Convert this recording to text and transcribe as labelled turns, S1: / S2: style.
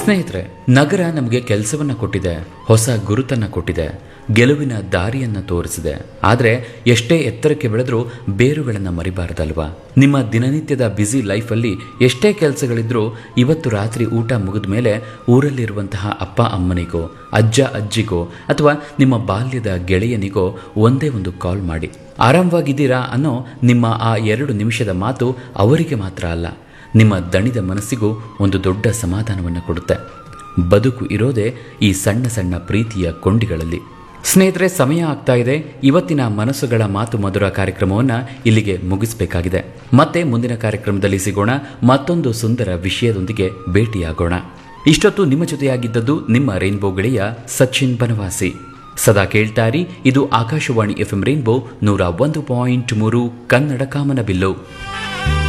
S1: ಸ್ನೇಹಿತರೆ ನಗರ ನಮಗೆ ಕೆಲಸವನ್ನ ಕೊಟ್ಟಿದೆ ಹೊಸ ಗುರುತನ್ನ ಕೊಟ್ಟಿದೆ ಗೆಲುವಿನ ದಾರಿಯನ್ನ ತೋರಿಸಿದೆ ಆದರೆ ಎಷ್ಟೇ ಎತ್ತರಕ್ಕೆ ಬೆಳೆದ್ರೂ ಬೇರುಗಳನ್ನ ಮರಿಬಾರದಲ್ವಾ ನಿಮ್ಮ ದಿನನಿತ್ಯದ ಬ್ಯುಸಿ ಲೈಫಲ್ಲಿ ಎಷ್ಟೇ ಕೆಲಸಗಳಿದ್ರೂ ಇವತ್ತು ರಾತ್ರಿ ಊಟ ಮುಗಿದ ಮೇಲೆ ಊರಲ್ಲಿರುವಂತಹ ಅಪ್ಪ ಅಮ್ಮನಿಗೋ ಅಜ್ಜ ಅಜ್ಜಿಗೋ ಅಥವಾ ನಿಮ್ಮ ಬಾಲ್ಯದ ಗೆಳೆಯನಿಗೋ ಒಂದೇ ಒಂದು ಕಾಲ್ ಮಾಡಿ ಆರಾಮವಾಗಿದ್ದೀರಾ ಅನ್ನೋ ನಿಮ್ಮ ಆ ಎರಡು ನಿಮಿಷದ ಮಾತು ಅವರಿಗೆ ಮಾತ್ರ ಅಲ್ಲ ನಿಮ್ಮ ದಣಿದ ಮನಸ್ಸಿಗೂ ಒಂದು ದೊಡ್ಡ ಸಮಾಧಾನವನ್ನು ಕೊಡುತ್ತೆ ಬದುಕು ಇರೋದೇ ಈ ಸಣ್ಣ ಸಣ್ಣ ಪ್ರೀತಿಯ ಕೊಂಡಿಗಳಲ್ಲಿ ಸ್ನೇಹಿತರೆ ಸಮಯ ಆಗ್ತಾ ಇದೆ ಇವತ್ತಿನ ಮನಸ್ಸುಗಳ ಮಾತು ಮಧುರ ಕಾರ್ಯಕ್ರಮವನ್ನು ಇಲ್ಲಿಗೆ ಮುಗಿಸಬೇಕಾಗಿದೆ ಮತ್ತೆ ಮುಂದಿನ ಕಾರ್ಯಕ್ರಮದಲ್ಲಿ ಸಿಗೋಣ ಮತ್ತೊಂದು ಸುಂದರ ವಿಷಯದೊಂದಿಗೆ ಭೇಟಿಯಾಗೋಣ ಇಷ್ಟೊತ್ತು ನಿಮ್ಮ ಜೊತೆಯಾಗಿದ್ದದ್ದು ನಿಮ್ಮ ರೈನ್ಬೋ ಗೆಳೆಯ ಸಚಿನ್ ಬನವಾಸಿ ಸದಾ ಕೇಳ್ತಾರಿ ಇದು ಆಕಾಶವಾಣಿ ಎಫ್ಎಂ ರೈನ್ಬೋ ನೂರ ಒಂದು ಪಾಯಿಂಟ್ ಮೂರು ಕನ್ನಡ ಕಾಮನಬಿಲ್ಲು